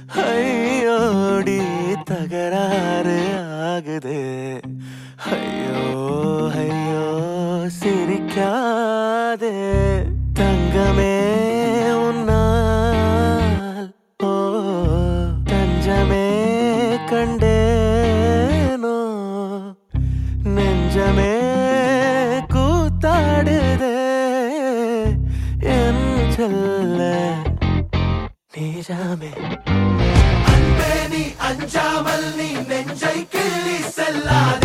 ஐயோடி தகராறு ஆகுது ஐயோ ஐயோ சிரிக்காதே தங்கமே உன்னால் ஓ தஞ்சமே கண்டேனோ நெஞ்சமே கூத்தாடுதே என் செல்ல நீஜாமே அன்பே நீ அஞ்சாமல் நீ நெஞ்சை கிள்ளி செல்லாதே